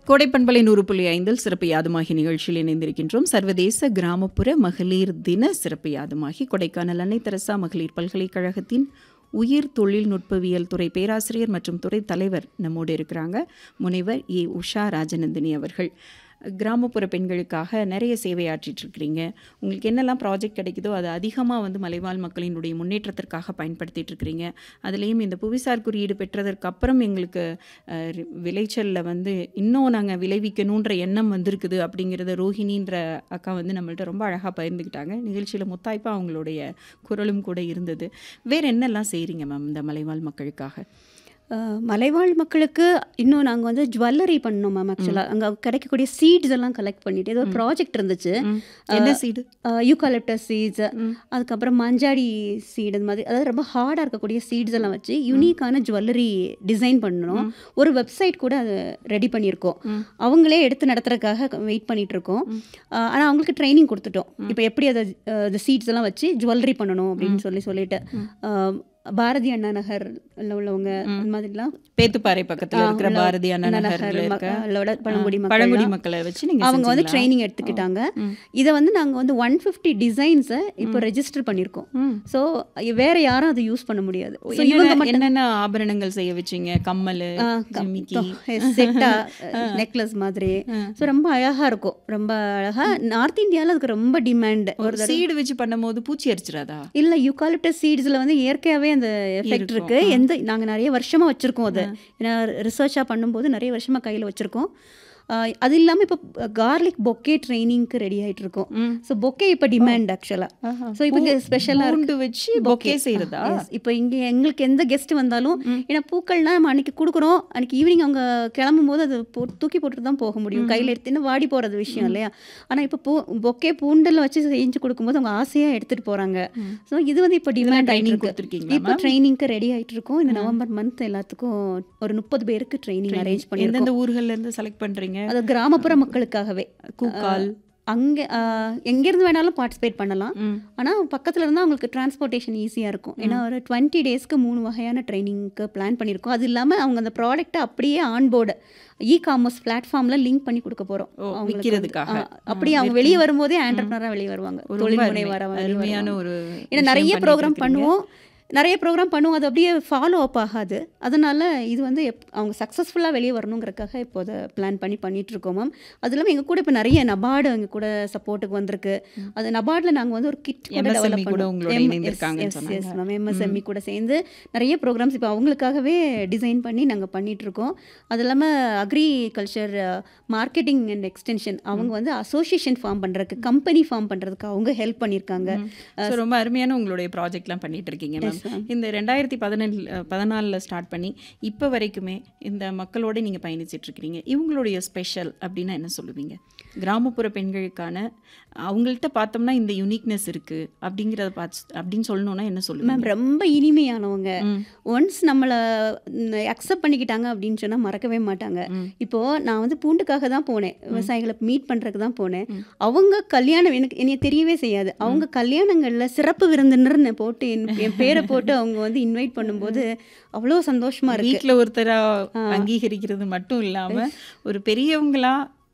கோடைப்பண்பலை நூறு புள்ளி ஐந்தில் சிறப்பு யாதுமாகி நிகழ்ச்சியில் இணைந்திருக்கின்றோம் சர்வதேச கிராமப்புற மகளிர் தின சிறப்பு யாதுமாகி கொடைக்கானல் அன்னை தெரசா மகளிர் பல்கலைக்கழகத்தின் உயிர் தொழில்நுட்பவியல் துறை பேராசிரியர் மற்றும் துறை தலைவர் நம்மோடு இருக்கிறாங்க முனைவர் ஏ உஷா ராஜநந்தினி அவர்கள் கிராமப்புற பெண்களுக்காக நிறைய சேவையாற்றிட்டு இருக்கிறீங்க உங்களுக்கு என்னெல்லாம் ப்ராஜெக்ட் கிடைக்குதோ அது அதிகமாக வந்து மலைவாழ் மக்களினுடைய முன்னேற்றத்திற்காக பயன்படுத்திட்டு இருக்கிறீங்க அதுலேயும் இந்த புவிசார் குறியீடு பெற்றதற்கு அப்புறம் எங்களுக்கு அஹ், ரி- விளைச்சல்ல வந்து இன்னும் நாங்கள் விளைவிக்கணுன்ற எண்ணம் வந்திருக்குது அப்படிங்கிறத ரோஹிணின்ற அக்கா வந்து நம்மள்ட்ட ரொம்ப அழகாக பகிர்ந்துக்கிட்டாங்க நிகழ்ச்சியில் முத்தாய்ப்பாக அவங்களுடைய குரலும் கூட இருந்தது வேற என்னெல்லாம் செய்கிறீங்க மேம் இந்த மலைவாழ் மக்களுக்காக அஹ், மலைவாழ் மக்களுக்கு இன்னும் நாங்கள் வந்து ஜுவல்லரி பண்ணோம் மேம் ஆக்சுவலாக அங்கே கிடைக்கக்கூடிய சீட்ஸ் எல்லாம் கலெக்ட் பண்ணிட்டு ஏதோ ஒரு ப்ராஜெக்ட் இருந்துச்சு ம். என்ன சீடு யூகாலிப்டஸ் சீட்ஸ் அதுக்கப்புறம் மஞ்சாடி சீடு அந்த மாதிரி அதாவது ரொம்ப ஹார்டாக இருக்கக்கூடிய சீட்ஸ் எல்லாம் வச்சு யூனிக்கான ஜுவல்லரி டிசைன் பண்ணணும் ஒரு வெப்சைட் கூட அது ரெடி பண்ணியிருக்கோம் அவங்களே எடுத்து நடத்துறதுக்காக வெயிட் பண்ணிட்டு இருக்கோம் ஆனால் அவங்களுக்கு ட்ரைனிங் கொடுத்துட்டோம் இப்போ எப்படி அதை அந்த சீட்ஸ் எல்லாம் வச்சு ஜுவல்லரி பண்ணணும் அப்படின்னு சொல்லி சொல்லிட்டு அஹ், பாரதி அண்ணா நகர் உள்ளவங்க அந்த மாதிரிலாம் பேத்துப்பாறை பக்கத்துல ஆ, இருக்கிற உள்ள பாரதி அண்ணா அண்ணா நகர்ல நகர் இருக்க மக்களோட பழங்குடி மக்கள் பழங்குடி மக்களை வச்சு நீங்க அவங்க வந்து செஞ்சீங்களா? ட்ரைனிங் எடுத்துக்கிட்டாங்க இதை வந்து நாங்கள் வந்து ஒன் ஃபிஃப்டி டிசைன்ஸை இப்போ ரெஜிஸ்டர் பண்ணியிருக்கோம் ம். ஸோ வேற யாரும் அதை யூஸ் பண்ண முடியாது ஸோ என்னென்ன- இவங்க மட்டும் என்னென்ன ஆபரணங்கள் செய்ய வச்சீங்க கம்மல் ஜிமிக்கி செட்டா நெக்லஸ் மாதிரி ஸோ ரொம்ப அழகா இருக்கும் ரொம்ப அழகா நார்த் இந்தியாவில் அதுக்கு ரொம்ப டிமாண்ட் ஒரு சீடு வச்சு பண்ணும்போது பூச்சி அரிச்சிடாதா இல்ல யூகாலிப்டஸ் சீட்ஸ்ல வந்து இயற்கையாகவே அந்த எஃபெக்ட் இருக்கு எந்த நாங்க நிறைய வருஷமா வச்சிருக்கோம் அதை ஏன்னா ரிசர்ச்சா பண்ணும்போது நிறைய வருஷமா கையில வச்சிருக்கோம் ஆஹ் அது இல்லாம இப்போ கார்லிக் பொக்கே ட்ரைனிங்க்கு ரெடி ஆயிட்டு இருக்கோம் ம். ஸோ பொக்கே இப்போ டிமாண்ட் ஆக்சுவலா ஸோ இப்போ இங்கே ஸ்பெஷலாக பூண்டு வச்சு பொக்கே செய்யறதா இப்போ இங்கே எங்களுக்கு எந்த கெஸ்ட் வந்தாலும் ஏன்னா பூக்கள்னா நம்ம அன்னைக்கு கொடுக்குறோம் அன்னைக்கு ஈவினிங் அவங்க கிளம்பும் போது அது போ தூக்கி போட்டுட்டு தான் போக முடியும் கையில் எடுத்துன்னு வாடி போகிறது விஷயம் இல்லையா ஆனால் இப்போ பூ பொக்கே பூண்டல் வச்சு செஞ்சு கொடுக்கும்போது அவங்க ஆசையாக எடுத்துகிட்டு போகிறாங்க ஸோ இது வந்து இப்போ டிமாண்ட் training ஆகிட்டு கொடுத்திருக்கீங்களா, இப்போ ட்ரைனிங்க்கு ரெடி ஆயிட்டு இருக்கோம் இந்த நவம்பர் மந்த் எல்லாத்துக்கும் ஒரு முப்பது பேருக்கு ட்ரைனிங் அரேஞ்ச் பண்ணியிருக்கோம் எந்தெந்த ஊர்கள்ல இருந்து செலக்ட் பண்றீங்க அது கிராமப்புற மக்களுக்காகவே கூக்கால் அங்கே எங்கேருந்து வேணாலும் பார்ட்டிசிபேட் பண்ணலாம் ம். ஆனால் பக்கத்தில் இருந்தால் அவங்களுக்கு டிரான்ஸ்போர்ட்டேஷன் ஈஸியாக இருக்கும் ஏன்னா ஒரு டுவெண்ட்டி டேஸ்க்கு மூணு வகையான ட்ரைனிங்க்கு பிளான் பண்ணியிருக்கோம் அது இல்லாமல் அவங்க அந்த ப்ராடக்ட்டை அப்படியே ஆன்போர்டு இ காமர்ஸ் பிளாட்ஃபார்மில் லிங்க் பண்ணி கொடுக்க போகிறோம் ஓ, விக்கிறதுக்காக. அப்படியே அவங்க வெளியே வரும்போதே ஆண்டர்பனராக வெளியே வருவாங்க ஒரு தொழில் ரொம்ப முனைவராக அருமை- வெளியே அருமையான வருவாங்க. ஒரு ஏன்னா விஷயம் நிறைய பண்ணிட்டு ப்ரோக்ராம் இருக்கிறீங்க. பண்ணுவோம் நிறைய ப்ரோக்ராம் பண்ணுவோம் அது அப்படியே ஃபாலோ அப் ஆகாது அதனால இது வந்து எப் அவங்க சக்ஸஸ்ஃபுல்லாக வெளியே வரணுங்கிறதுக்காக இப்போ அதை பிளான் பண்ணி பண்ணிட்டு இருக்கோம் மேம் அது இல்லாமல் எங்கள் கூட இப்போ நிறைய நபார்டு எங்கள் கூட சப்போர்ட்டுக்கு வந்திருக்கு அது நபார்டில் நாங்கள் வந்து ஒரு கிட் கூட MSME டெவலப் கூட பண்ணோம் உங்களோட இணைந்திருக்காங்கன்னு சொன்னாங்க. மேம் எம்எஸ்எம்இ கூட சேர்ந்து நிறைய ப்ரோக்ராம்ஸ் இப்போ அவங்களுக்காகவே டிசைன் பண்ணி நாங்கள் பண்ணிட்டு இருக்கோம் அது இல்லாமல் அக்ரிகல்ச்சர் மார்க்கெட்டிங் அண்ட் எக்ஸ்டென்ஷன் அவங்க வந்து அசோசியேஷன் ஃபார்ம் பண்ணுறதுக்கு கம்பெனி ஃபார்ம் பண்ணுறதுக்கு அவங்க ஹெல்ப் பண்ணியிருக்காங்க ஸோ ரொம்ப அருமையான உங்களுடைய ப்ராஜெக்ட்லாம் பண்ணிட்டு இருக்கீங்க மேம் இந்த ரெண்டாயிரத்தி பதினெண்டு பதினாலில் ஸ்டார்ட் பண்ணி இப்போ வரைக்குமே இந்த மக்களோட நீங்கள் பயணிச்சிட்டு இருக்கிறீங்க இவங்களுடைய ஸ்பெஷல் அப்படின்னா என்ன சொல்லுவீங்க கிராமப்புற பெண்களுக்கான அவங்கள்ட்ட பார்த்தோம்னா இந்த யுனிக்னஸ் இருக்கு அப்படிங்கிறத பார்த்து அப்படின்னு சொல்லணும்னா என்ன சொல்லுவீங்க மேம் ரொம்ப இனிமையானவங்க ம். ஒன்ஸ் நம்மளை அக்செப்ட் பண்ணிக்கிட்டாங்க அப்படின்னு சொன்னால் மறக்கவே மாட்டாங்க இப்போ நான் வந்து பூண்டுக்காக தான் போனேன் விவசாயிகளை மீட் பண்ணுறதுக்கு தான் போனேன் அவங்க கல்யாணம் எனக்கு என்னைய தெரியவே செய்யாது அவங்க கல்யாணங்களில் சிறப்பு விருந்தினர்னு போட்டு என் என் பேரை போட்டு அவங்க வந்து இன்வைட் பண்ணும்போது அவ்வளோ சந்தோஷமா இருக்கு வீட்டில் ஒருத்தரா அங்கீகரிக்கிறது மட்டும் இல்லாம ஒரு பெரியவங்களா